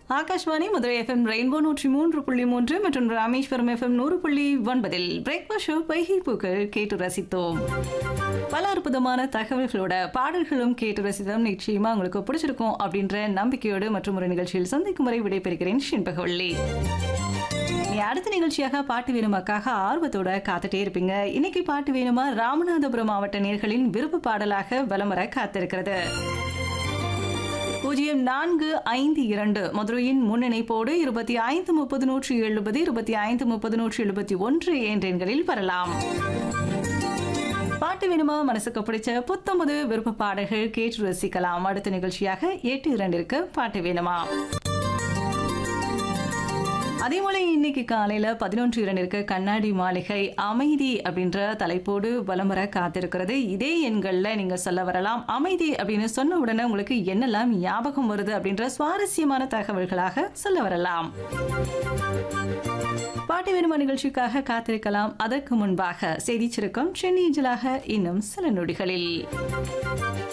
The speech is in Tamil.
ஆகாஷ்வாணி மதுரை எஃப்எம் ரெயின்போ நூற்றி மூன்று புள்ளி மூன்று மற்றும் ராமேஸ்வரம் எஃப்எம் நூறு புள்ளி ஒன்பதில் பிரேக்ஃபாஸ்ட் ஷோ பைகி பூக்கள் கேட்டு ரசித்தோம் பல அற்புதமான தகவல்களோட பாடல்களும் கேட்டு ரசித்தோம் நிச்சயமா உங்களுக்கு பிடிச்சிருக்கும் அப்படின்ற நம்பிக்கையோடு மற்றும் ஒரு நிகழ்ச்சியில் சந்திக்கும் வரை விடைபெறுகிறேன் ஷின்பகவள்ளி நீ அடுத்த நிகழ்ச்சியாக பாட்டு வேணுமாக்காக ஆர்வத்தோட காத்துட்டே இருப்பீங்க இன்னைக்கு பாட்டு வேணுமா ராமநாதபுரம் மாவட்ட நேர்களின் விருப்ப பாடலாக வலம் வர காத்திருக்கிறது பூஜ்ஜியம் நான்கு ஐந்து இரண்டு மதுரையின் முன்னிணைப்போடு இருபத்தி ஐந்து முப்பது நூற்றி எழுபது இருபத்தி ஐந்து முப்பது நூற்றி எழுபத்தி ஒன்று என்ற எண்களில் வரலாம் பாட்டு வேணுமா மனசுக்கு பிடிச்ச புத்தம்பது விருப்ப பாடல்கள் கேட்டு ரசிக்கலாம் அடுத்த நிகழ்ச்சியாக எட்டு இரண்டிற்கு பாட்டு வேணுமா அதே போல இன்னைக்கு காலையில பதினொன்று இரண்டிற்கு கண்ணாடி மாளிகை அமைதி அப்படின்ற தலைப்போடு வலம் வர காத்திருக்கிறது இதே எண்கள்ல நீங்க சொல்ல வரலாம் அமைதி அப்படின்னு சொன்ன உடனே உங்களுக்கு என்னெல்லாம் ஞாபகம் வருது அப்படின்ற சுவாரஸ்யமான தகவல்களாக சொல்ல வரலாம் பாட்டு வேணுமா நிகழ்ச்சிக்காக காத்திருக்கலாம் அதற்கு முன்பாக செய்தி சுருக்கம் சென்னை இன்னும் சில நொடிகளில்